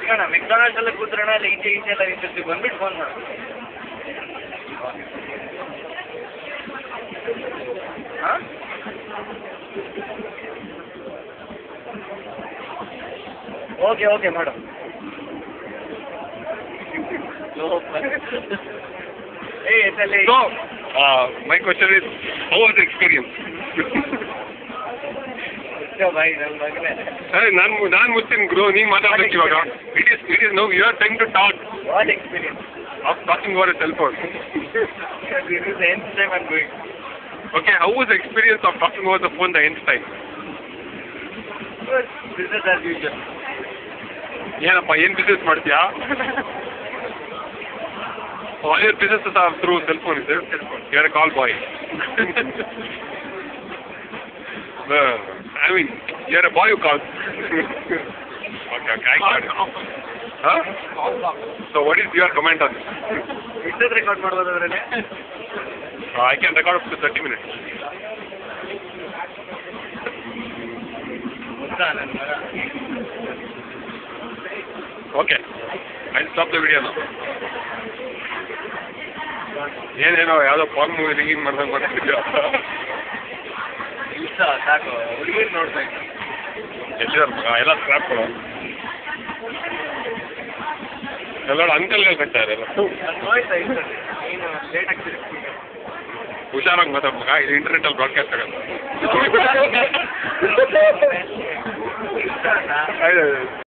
ಕಣ ಮೆಕ್ಡೊನಾಲ್ಡ್ಸ್ ಎಲ್ಲ ಕೂತ್ರಣ ಅಲ್ಲಿ ಈಚೆ ಈಚೆ ಎಲ್ಲ ನಿಂತಿರ್ತೀವಿ ಬಂದ್ಬಿಟ್ಟು ಫೋನ್ ಮಾಡು ಹಾಂ ಓಕೆ ಓಕೆ ಮಾಡು ಏ ಎತ್ತಲ್ಲಿ So, uh, my question is, how was the experience? ಬಾಯ್ ನನ್ನ ಮಗನೇ ಅರೆ ನಾನು ನಾನು ಮುಸ್ಲಿಂ ಗುರು ನೀನು ಮಾತಾಡ್ಬೇಕು ಇವಾಗ it is it is no your time to talk what experience of talking over cell phone this is nth time I'm going okay how was the experience of talking over the phone the nth time business as usual ಏನಪ್ಪ ಏನು business ಮಾಡ್ತೀಯಾ all your business are through cell phone ಇದೆ you are call boy I mean you are a boy you call okay okay I call Huh? So what is your comment on this? ಎಷ್ಟೊತ್ತು record ಮಾಡ್ಬೋದು ಅದರಲ್ಲಿ Uh, I can record up to 30 minutes. ಗೊತ್ತಾ ನನ್ನ ಮಗ Okay. I'll stop the video now. ಏನೇನೋ ಯಾವುದೋ form movie ringing ಮಾಡ್ದಂಗೆ ಮಾಡ್ತಿದ್ಯಾ ಇಷ್ಟ ಸಾಕು ಹುಡುಗಿರು ನೋಡ್ತಾ ಇದ್ದೀನಿ ಎಲ್ಲಿದಾರ ಮಗ ಎಲ್ಲ ಸ್ಕ್ರಾಪ್ ಕೊಡು ಎಲ್ಲ ಅಂಕಲ್ಗಳು ಕಟ್ಟಾರೆ ಎಲ್ಲ ನಾನು ಹೋಯ್ತಾ ಇರ್ತದೆ ನೀನು ಲೇಟ್ ಆಗ್ತಿದೆ ಹುಷಾರಾಗಿ ಮಾತಾಡ್ ಮಗ ಇದು ಇಂಟರ್ನೆಟ್ ಅಲ್ಲಿ ಬ್ರಾಡ್ಕಾಸ್ಟ್ ಆಗಲ್ಲ ಇಷ್ಟ ಅಣ್ಣ. ಆಯ್ತು, ಆಯ್ತು.